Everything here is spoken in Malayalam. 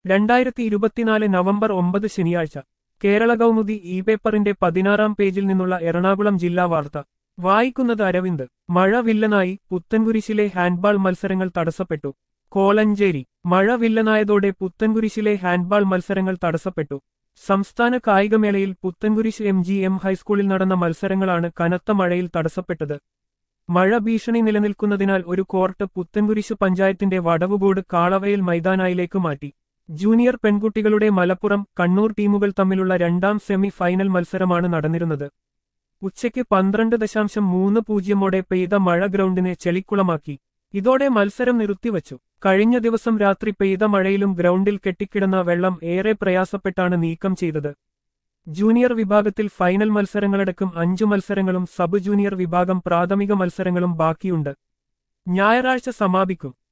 രണ്ടായിരത്തി ഇരുപത്തിനാല് നവംബർ ഒമ്പത് ശനിയാഴ്ച കേരള കൗമുദി ഇ പേപ്പറിന്റെ പതിനാറാം പേജിൽ നിന്നുള്ള എറണാകുളം ജില്ലാ വാർത്ത വായിക്കുന്നത് അരവിന്ദ് മഴ വില്ലനായി പുത്തൻകുരിശിലെ ഹാൻഡ്ബാൾ മത്സരങ്ങൾ തടസ്സപ്പെട്ടു കോലഞ്ചേരി മഴ വില്ലനായതോടെ പുത്തൻകുരിശിലെ ഹാൻഡ്ബാൾ മത്സരങ്ങൾ തടസ്സപ്പെട്ടു സംസ്ഥാന കായികമേളയിൽ പുത്തൻകുരിശ് എം ജി എം ഹൈസ്കൂളിൽ നടന്ന മത്സരങ്ങളാണ് കനത്ത മഴയിൽ തടസ്സപ്പെട്ടത് മഴ ഭീഷണി നിലനിൽക്കുന്നതിനാൽ ഒരു കോർട്ട് പുത്തൻകുരിശ് പഞ്ചായത്തിന്റെ വടവുകോട് കാളവയൽ മൈതാനായിലേക്ക് മാറ്റി ജൂനിയർ പെൺകുട്ടികളുടെ മലപ്പുറം കണ്ണൂർ ടീമുകൾ തമ്മിലുള്ള രണ്ടാം സെമി ഫൈനൽ മത്സരമാണ് നടന്നിരുന്നത് ഉച്ചയ്ക്ക് പന്ത്രണ്ട് ദശാംശം മൂന്ന് പൂജ്യമോടെ പെയ്ത മഴ ഗ്രൗണ്ടിനെ ചെളിക്കുളമാക്കി ഇതോടെ മത്സരം നിർത്തിവച്ചു കഴിഞ്ഞ ദിവസം രാത്രി പെയ്ത മഴയിലും ഗ്രൗണ്ടിൽ കെട്ടിക്കിടന്ന വെള്ളം ഏറെ പ്രയാസപ്പെട്ടാണ് നീക്കം ചെയ്തത് ജൂനിയർ വിഭാഗത്തിൽ ഫൈനൽ മത്സരങ്ങളടക്കം അഞ്ചു മത്സരങ്ങളും സബ് ജൂനിയർ വിഭാഗം പ്രാഥമിക മത്സരങ്ങളും ബാക്കിയുണ്ട് ഞായറാഴ്ച സമാപിക്കും